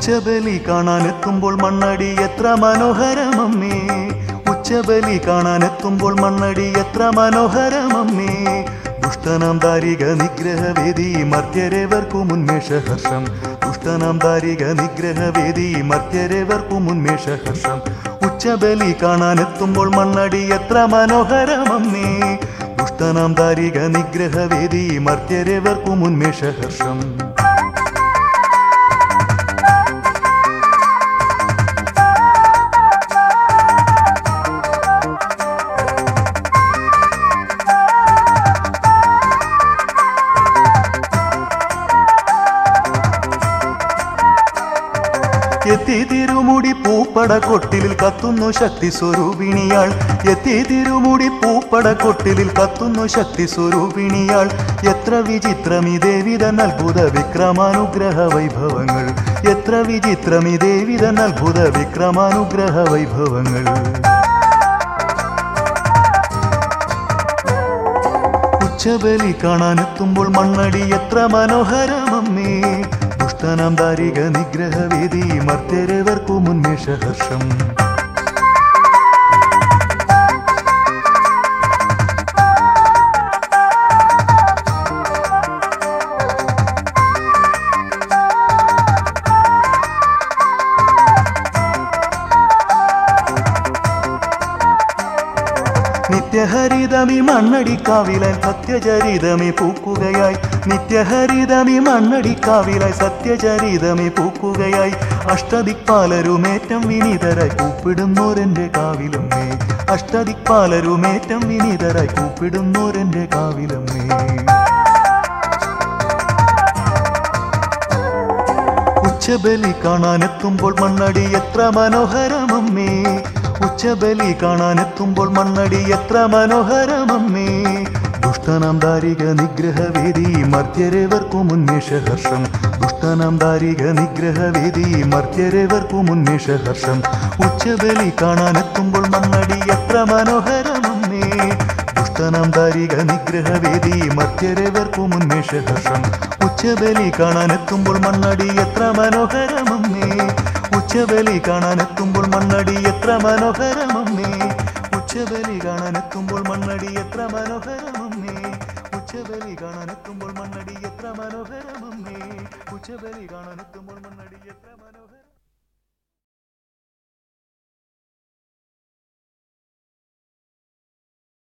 ഉച്ചബലി കാണാനെത്തുമ്പോൾ മണ്ണടി എത്ര മനോഹരമമ്മേ ഉച്ചബലി കാണാനെത്തുമ്പോൾ മണ്ണടി എത്ര മനോഹരമമ്മേ ദുഷ്ടനാം ദാരിക നിഗ്രഹവേദി മർത്യരേവർക്കു മുന്മേഷഹർഷം ദുഷ്ടനാം ദാരിക നിഗ്രഹവേദി മർത്യരേവർക്കു മുന്മേഷഹർഷം ഉച്ചബലി കാണാനെത്തുമ്പോൾ മണ്ണടി എത്ര മനോഹരമമ്മേ ദുഷ്ടനാം ദാരിക നിഗ്രഹവേദി മർത്യരേവർക്കു മുന്മേഷഹർഷം എത്തി തിരുമുടി പൂപ്പട കൊട്ടിലിൽ കത്തുന്നു ശക്തി സ്വരൂപിണിയാൾ എത്തി തിരുമുടി പൂപ്പട കൊട്ടിലിൽ കത്തുന്നു ശക്തി സ്വരൂപിണിയാൾ എത്ര വിചിത്രമി ദേവിതൻ അത്ഭുത വിക്രമാനുഗ്രഹ വൈഭവങ്ങൾ എത്ര വിചിത്രമി ദേവിതൻ അത്ഭുത വിക്രമാനുഗ്രഹ വൈഭവങ്ങൾ ഉച്ചബലി കാണാനെത്തുമ്പോൾ മണ്ണടി എത്ര മനോഹരമമ്മേ ദുഷ്ടനാം ദാരിക നിഗ്രഹവേദി മർത്യരവർക്കു മുന്മേഷഹർഷം നിത്യഹരിതമി മണ്ണടിക്കാവിലായി സത്യചരിതമി പൂക്കുകയായി നിത്യഹരിതമി മണ്ണടിക്കാവിലായി സത്യചരിതമി പൂക്കുകയായി അഷ്ടദിക്പാലരുമേറ്റം വിനീതരായി കൂപ്പിടുന്നോരെന്റെ കാവിലമ്മേ അഷ്ടദിക്പാലരുമേറ്റം വിനീതരായി കൂപ്പിടുന്നോരെന്റെ കാവിലമ്മേ ഉച്ചബലി കാണാനെത്തുമ്പോൾ മണ്ണടി എത്ര മനോഹരമമ്മേ ഉച്ചബലി കാണാനെത്തുമ്പോൾ മണ്ണടി എത്ര മനോഹരമമ്മേ ദുഷ്ടനാം ദാരിക നിഗ്രഹവേദി മർത്യരേവർക്കു മുന്മേഷഹർഷം ദുഷ്ടനാം ദാരിക നിഗ്രഹവേദി മർത്യരേവർക്കു മുന്മേഷഹർഷം ഉച്ചബലി കാണാനെത്തുമ്പോൾ മണ്ണടി എത്ര മനോഹരമമ്മേ ദുഷ്ടനാം ദാരിക നിഗ്രഹവേദി മർത്യരേവർക്കു മുന്മേഷഹർഷം ഉച്ചബലി കാണാനെത്തുമ്പോൾ മണ്ണടി എത്ര മനോഹരമമ്മേ ഉച്ചബലി കാണാനെത്തുമ്പോൾ മണ്ണടി എത്ര മനോഹരമമ്മേ ഉച്ചബലി കാണാനെത്തുമ്പോൾ മണ്ണടി എത്ര മനോഹരമമ്മേ ഉച്ചബലി കാണാനെത്തുമ്പോൾ മണ്ണടി എത്ര മനോഹരമമ്മേ ഉച്ചബലി കാണാനെത്തുമ്പോൾ മണ്ണടി എത്ര മനോഹരം